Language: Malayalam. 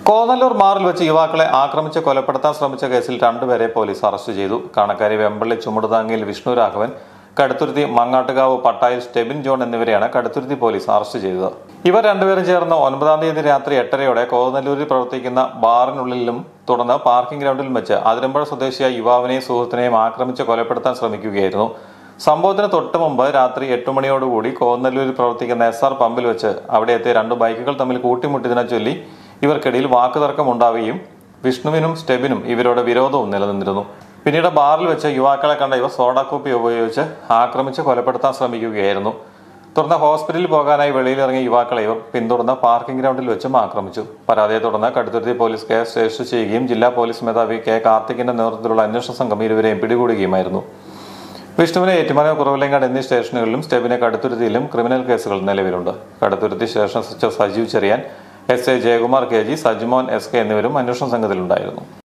കോന്നല്ലൂർ മാറിൽ വെച്ച് യുവാക്കളെ ആക്രമിച്ച് കൊലപ്പെടുത്താൻ ശ്രമിച്ച കേസിൽ രണ്ടുപേരെ പോലീസ് അറസ്റ്റ് ചെയ്തു കാണക്കാരി വെമ്പള്ളി ചുമടുതാങ്ങിയിൽ വിഷ്ണു രാഘവൻ കടുത്തുരുത്തി മങ്ങാട്ടുകാവ് പട്ടായിൽ സ്റ്റെബിൻ ജോൺ എന്നിവരെയാണ് കടുത്തുരുത്തി പോലീസ് അറസ്റ്റ് ചെയ്തത് ഇവർ രണ്ടുപേരും ചേർന്ന് ഒൻപതാം തീയതി രാത്രി എട്ടരയോടെ കോന്നല്ലൂരിൽ പ്രവർത്തിക്കുന്ന ബാറിനുള്ളിലും തുടർന്ന് പാർക്കിംഗ് ഗ്രൗണ്ടിലും വെച്ച് അതിരമ്പുഴ സ്വദേശിയായ യുവാവിനെയും സുഹൃത്തിനെയും ആക്രമിച്ച് കൊലപ്പെടുത്താൻ ശ്രമിക്കുകയായിരുന്നു സംഭവത്തിന് തൊട്ട് മുമ്പ് രാത്രി എട്ട് മണിയോടുകൂടി കോന്നല്ലൂരിൽ പ്രവർത്തിക്കുന്ന എസ് ആർ പമ്പിൽ വെച്ച് അവിടെ എത്തിയ രണ്ട് ബൈക്കുകൾ തമ്മിൽ കൂട്ടിമുട്ടിയതിനെ ചൊല്ലി ഇവർക്കിടയിൽ വാക്കുതർക്കം ഉണ്ടാവുകയും വിഷ്ണുവിനും സ്റ്റെബിനും ഇവരോട് വിരോധവും നിലനിന്നിരുന്നു പിന്നീട് ബാറിൽ വെച്ച് യുവാക്കളെ കണ്ട ഇവർ സോഡാക്കുപ്പി ഉപയോഗിച്ച് ആക്രമിച്ച് കൊലപ്പെടുത്താൻ ശ്രമിക്കുകയായിരുന്നു തുടർന്ന് ഹോസ്പിറ്റലിൽ പോകാനായി വെളിയിലിറങ്ങിയ യുവാക്കളെ ഇവർ പിന്തുടർന്ന് പാർക്കിംഗ് ഗ്രൗണ്ടിൽ വെച്ചും ആക്രമിച്ചു പരാതിയെ തുടർന്ന് കടുത്തുരുത്തി പോലീസ് കേസ് രജിസ്റ്റർ ചെയ്യുകയും ജില്ലാ പോലീസ് മേധാവി കെ കാർത്തികിന്റെ നേതൃത്വത്തിലുള്ള അന്വേഷണ സംഘം ഇരുവരെയും പിടികൂടുകയുമായിരുന്നു വിഷ്ണുവിനെ ഏറ്റുമാനൂർ കുറവിലങ്ങാട് എന്നീ സ്റ്റേഷനുകളിലും സ്റ്റെബിനെ കടുത്തുരുത്തിയിലും ക്രിമിനൽ കേസുകൾ നിലവിലുണ്ട് കടുത്തുരുത്തി സ്റ്റേഷൻ സച്ചിവ് Sajeev Cherian S A Jayakumar K G Sajimon S K എന്നിവരും അന്വേഷണ സംഘത്തിലുണ്ടായിരുന്നു